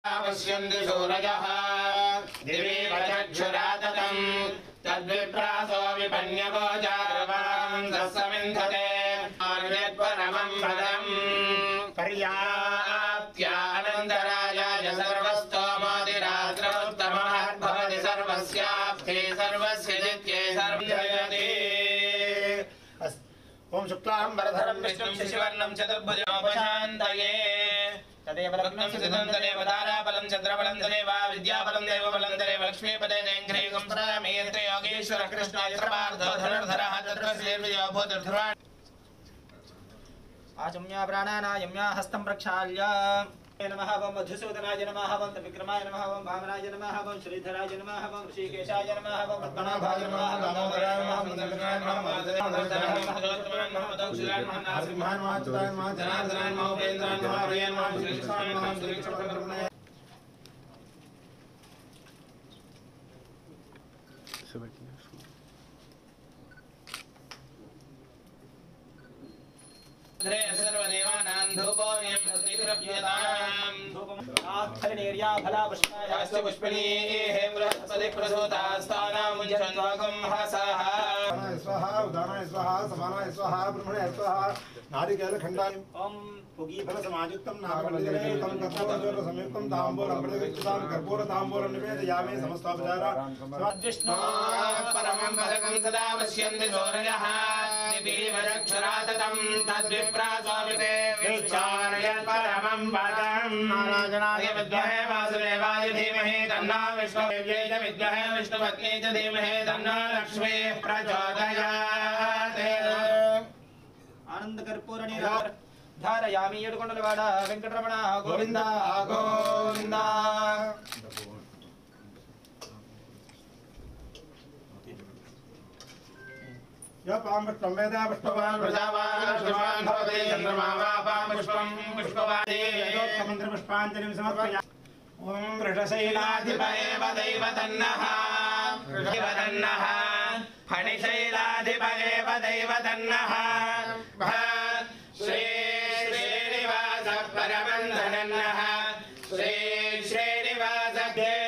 पश्यन्ति सूरजः दिवीव चक्षुराततम् तद्विप्रासो विपन्यगोचारवाम् तस्समिन्धते आर्यत्परमम् पदम् पर्याप्त्यानन्दराजाय सर्वस्तोमोदिरात्रोत्तमः भवति सर्वस्याप्ते सर्वस्य नित्ये सर्वं जयति ఓం శుక్లాం वरधरं विष्णुं शशिवर्णं चतुर्भुजोपशान्तये तदेव रत्नं सिद्धं तदेव ताराबलं चन्द्रबलं तदेव विद्याबलं देवबलं तदेव लक्ष्मीपदे नेङ्घ्रीगं सदामेन्द्र योगेश्वर कृष्णाय सर्वार्धो धनुर्धरः तत्र श्रीर्विजयो भूतिर्ध्रुवान् आचम्या प्राणानायम्या हस्तं प्रक्षाल्य नमः वं मधुसूदनाय नमः वं त्रिविक्रमाय नमः वं वामनाय नमः वं श्रीधराय नमः वं ऋषिकेशाय नमः वं पद्मनाभाय नमः वं दामोदराय नमः वं दक्षिणाय नमः वं माधवाय नमः సింహాన్ మహాచుతాయ మహా జనార్దనాయ మహా ఉపేంద్రాయ మహా హరియాయ మహా శ్రీకృష్ణాయ మహా శ్రీకృష్ణ सर्वदेवानां धूपोऽयं प्रतिगृह्यताम् आत्फलनेर्या फलापुष्पाय शास्त्र पुष्पिणीः बृहस्पति प्रसूतास्तानामुञ्चन्वागं हसः ఉదానాయ స్వాహ ఉదానాయ స్వాహ సమానాయ స్వాహ బ్రహ్మణాయ స్వాహ నారికేల ఖండాయం ॐ पुगी ఫల సమాయుక్తం నాగమండితం కర్పూర సంయుక్తం తాంబూలం ప్రతిగృహ్యతాం కర్పూర తాంబూలం నివేదయామి సమస్తాపచార विष्णु परमं पदकं सदा पश्यन्ति सूरजः दिवीवचक्षुराततं तद्विप्रासोऽमिते विचार्यत् परमं पदम् नारायणाय विद्महे वासुदेवाय धीमहि तन्नो विष्णुदेव्यै च विद्महे विष्णुपत्नी च धीमहि तन्नो लक्ष्मीः प्रचोदयात् ఆనంద కర్పూర ధారయామి ఏడుకొండలవాడ వెంకటరమణ గోవింద గోవింద యో పాంబష్టం వేద పుష్పవాన్ प्रजावान् पुष्पवान् भवति चन्द्रमा वा पां पुष्पं पुष्पवादी మంత్ర పుష్పాంజలిం సమర్పయ ఓం वृषशैलाधिपयेव दैवतन्नः दैवतन्नः फणिशैलाधिपयेव दैवतन्नः श्री श्रीनिवास परमन्दनन्नः श्री श्रीनिवास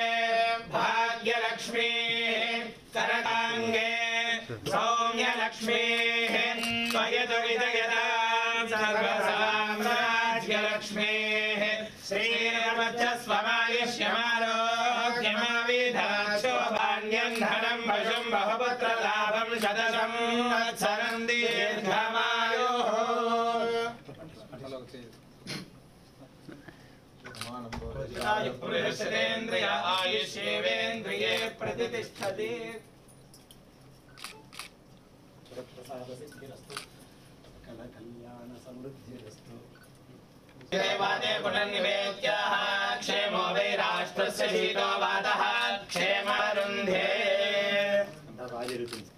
भाग्यलक्ष्मीः करताङ्गे सौम्यलक्ष्मीः त्वयतु विजयतां सर्वसाम्राज्यलक्ष्मीः श्रीरमध्यस्वमायुष्यमारोग्यमाविधाक्षोभाण्यं धनं भजुं बहुपुत्रलाभं शतशं वत्सरं दीर्घमायोः पुरुषेन्द्रिय आयुष्येवेन्द्रिये प्रतिष्ठति కళ్యాణ సమృద్ధిరస్తు देवादे पुनर्निवेद्याः क्षेमो वै राष्ट्रस्य शीतो वातः क्षेमरुन्धे అంతా బాగా జరుగుతుంది